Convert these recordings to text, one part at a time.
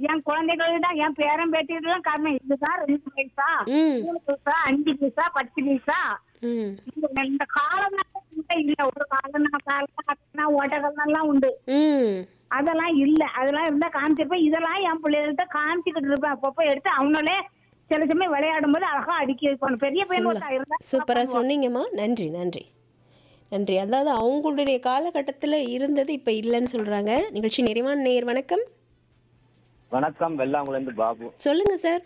என் குழந்தைகளுக்கு தான் என் பேரன் பேட்டிகளும் காரணம் இதுதான் ரெண்டு பைசா ம் மூணு பைசா அஞ்சு பைசா பத்து பைசா ம் இந்த- இந்த காலம் இல்ல ஒரு காலம்னா காலம் ஓட்டகள்லாம் உண்டு ம் அதெல்லாம் இல்ல அதெல்லாம் இருந்தா காமிச்சிருப்பேன் இதெல்லாம் என் பிள்ளைகள்ட்ட காமிச்சுக்கிட்டு இருப்பேன் அப்பப்போ எடுத்து அவங்களே சில சமயம் விளையாடும் போது அழகா அடுக்கி வைப்பாங்க பெரிய பையன் ஒருத்தன் இருந்தா சூப்பரா சொன்னீங்கம்மா நன்றி நன்றி நன்றி அதாவது அவங்களுடைய காலகட்டத்தில் இருந்தது இப்போ இல்லைன்னு சொல்றாங்க நிகழ்ச்சி நிறைவான நேர் வணக்கம் வணக்கம் வெள்ளாங்குளேருந்து பாபு சொல்லுங்க சார்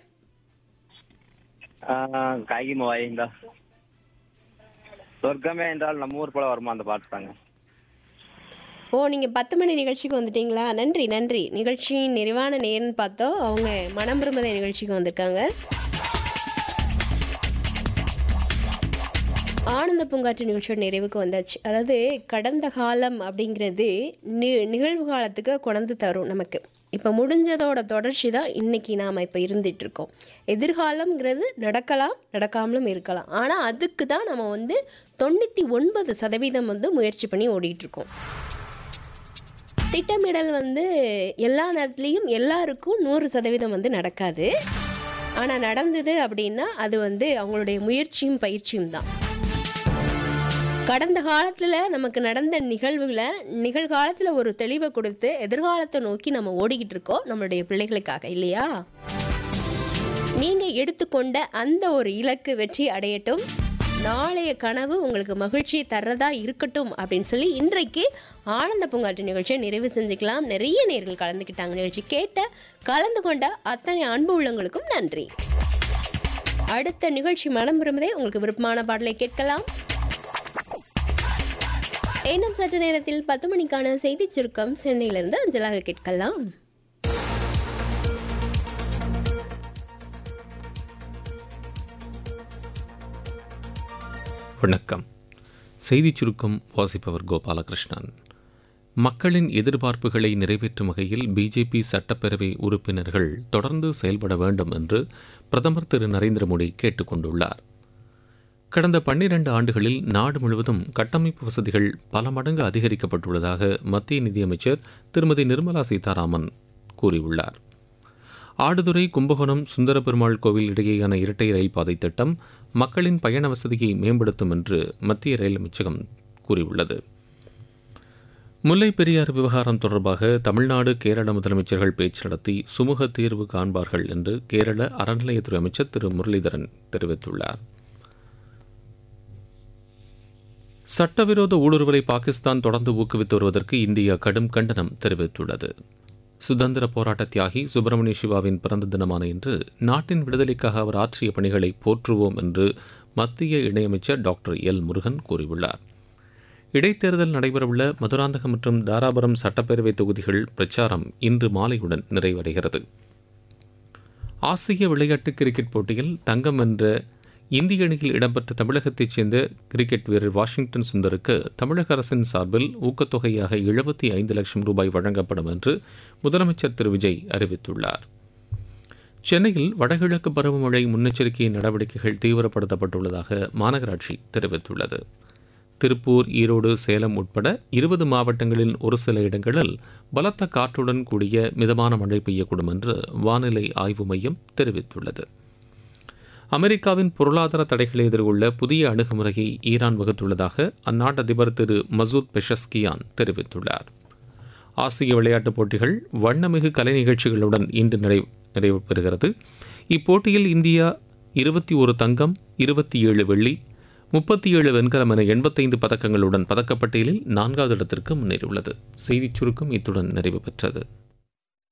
ஆஹ் காய்கிம வாயிந்தா சொர்க்கமே என்றால் நம்ம ஊர் போல வருமா அந்த பாட்டு தாங்க ஓ நீங்க பத்து மணி நிகழ்ச்சிக்கு வந்துட்டீங்களா நன்றி நன்றி நிகழ்ச்சியின் நிறைவான நேர்னு பார்த்தோம் அவங்க மனம் விரும்புத நிகழ்ச்சிக்கு வந்திருக்காங்க ஆனந்த பூங்காற்று நிகழ்ச்சியோட நிறைவுக்கு வந்தாச்சு அதாவது கடந்த காலம் அப்படிங்கிறது நி நிகழ்வு காலத்துக்கு கொண்டு தரும் நமக்கு இப்போ முடிஞ்சதோட தொடர்ச்சி தான் இன்னைக்கு நாம் இப்போ இருந்துட்டு இருக்கோம் எதிர்காலம்ங்கிறது நடக்கலாம் நடக்காமலும் இருக்கலாம் ஆனால் அதுக்கு தான் நம்ம வந்து தொண்ணூற்றி ஒன்பது சதவீதம் வந்து முயற்சி பண்ணி ஓடிட்டு இருக்கோம் திட்டமிடல் வந்து எல்லா நேரத்துலேயும் எல்லாருக்கும் நூறு சதவீதம் வந்து நடக்காது ஆனால் நடந்தது அப்படின்னா அது வந்து அவங்களுடைய முயற்சியும் பயிற்சியும் தான் கடந்த காலத்தில் நமக்கு நடந்த நிகழ்வுகளை நிகழ்காலத்தில் ஒரு தெளிவை கொடுத்து எதிர்காலத்தை நோக்கி நம்ம ஓடிக்கிட்டு இருக்கோம் நம்மளுடைய பிள்ளைகளுக்காக இல்லையா நீங்கள் எடுத்துக்கொண்ட அந்த ஒரு இலக்கு வெற்றி அடையட்டும் நாளைய கனவு உங்களுக்கு மகிழ்ச்சி தர்றதா இருக்கட்டும் அப்படின்னு சொல்லி இன்றைக்கு ஆனந்த பூங்காற்று நிகழ்ச்சியை நிறைவு செஞ்சுக்கலாம் நிறைய நேர்கள் கலந்துக்கிட்டாங்க நிகழ்ச்சி கேட்ட கலந்து கொண்ட அத்தனை அன்பு உள்ளங்களுக்கும் நன்றி அடுத்த நிகழ்ச்சி மனம் விரும்புதே உங்களுக்கு விருப்பமான பாடலை கேட்கலாம் இன்னும் சற்று நேரத்தில் பத்து மணிக்கான செய்திச் சுருக்கம் சென்னையிலிருந்து அஞ்சலாக கேட்கலாம் வணக்கம் செய்திச் சுருக்கம் வாசிப்பவர் கோபாலகிருஷ்ணன் மக்களின் எதிர்பார்ப்புகளை நிறைவேற்றும் வகையில் பிஜேபி சட்டப்பேரவை உறுப்பினர்கள் தொடர்ந்து செயல்பட வேண்டும் என்று பிரதமர் திரு நரேந்திர மோடி கேட்டுக்கொண்டுள்ளார் கடந்த பன்னிரண்டு ஆண்டுகளில் நாடு முழுவதும் கட்டமைப்பு வசதிகள் பல மடங்கு அதிகரிக்கப்பட்டுள்ளதாக மத்திய நிதியமைச்சர் திருமதி நிர்மலா சீதாராமன் கூறியுள்ளார் ஆடுதுறை கும்பகோணம் சுந்தர பெருமாள் கோவில் இடையேயான இரட்டை ரயில் பாதை திட்டம் மக்களின் பயண வசதியை மேம்படுத்தும் என்று மத்திய ரயில் அமைச்சகம் கூறியுள்ளது முல்லை பெரியாறு விவகாரம் தொடர்பாக தமிழ்நாடு கேரள முதலமைச்சர்கள் பேச்சு நடத்தி சுமூக தீர்வு காண்பார்கள் என்று கேரள அறநிலையத்துறை அமைச்சர் திரு முரளிதரன் தெரிவித்துள்ளார் சட்டவிரோத ஊடுருவலை பாகிஸ்தான் தொடர்ந்து ஊக்குவித்து வருவதற்கு இந்தியா கடும் கண்டனம் தெரிவித்துள்ளது சுதந்திர போராட்ட தியாகி சுப்பிரமணிய சிவாவின் பிறந்த தினமான இன்று நாட்டின் விடுதலைக்காக அவர் ஆற்றிய பணிகளை போற்றுவோம் என்று மத்திய இணையமைச்சர் டாக்டர் எல் முருகன் கூறியுள்ளார் இடைத்தேர்தல் நடைபெறவுள்ள மதுராந்தகம் மற்றும் தாராபுரம் சட்டப்பேரவை தொகுதிகள் பிரச்சாரம் இன்று மாலையுடன் நிறைவடைகிறது ஆசிய விளையாட்டு கிரிக்கெட் போட்டியில் தங்கம் வென்ற இந்திய அணியில் இடம்பெற்ற தமிழகத்தைச் சேர்ந்த கிரிக்கெட் வீரர் வாஷிங்டன் சுந்தருக்கு தமிழக அரசின் சார்பில் ஊக்கத்தொகையாக எழுபத்தி ஐந்து லட்சம் ரூபாய் வழங்கப்படும் என்று முதலமைச்சர் திரு விஜய் அறிவித்துள்ளார் சென்னையில் வடகிழக்கு பருவமழை முன்னெச்சரிக்கை நடவடிக்கைகள் தீவிரப்படுத்தப்பட்டுள்ளதாக மாநகராட்சி தெரிவித்துள்ளது திருப்பூர் ஈரோடு சேலம் உட்பட இருபது மாவட்டங்களில் ஒரு சில இடங்களில் பலத்த காற்றுடன் கூடிய மிதமான மழை பெய்யக்கூடும் என்று வானிலை ஆய்வு மையம் தெரிவித்துள்ளது அமெரிக்காவின் பொருளாதார தடைகளை எதிர்கொள்ள புதிய அணுகுமுறையை ஈரான் வகுத்துள்ளதாக அந்நாட்டு அதிபர் திரு மசூத் பெஷஸ்கியான் தெரிவித்துள்ளார் ஆசிய விளையாட்டுப் போட்டிகள் வண்ணமிகு கலை நிகழ்ச்சிகளுடன் இன்று நிறை நிறைவு பெறுகிறது இப்போட்டியில் இந்தியா இருபத்தி ஒரு தங்கம் இருபத்தி ஏழு வெள்ளி முப்பத்தி ஏழு வெண்கலம் என எண்பத்தைந்து பதக்கங்களுடன் பதக்கப்பட்டியலில் நான்காவது இடத்திற்கு முன்னேறியுள்ளது செய்திச் சுருக்கம் இத்துடன் நிறைவு பெற்றது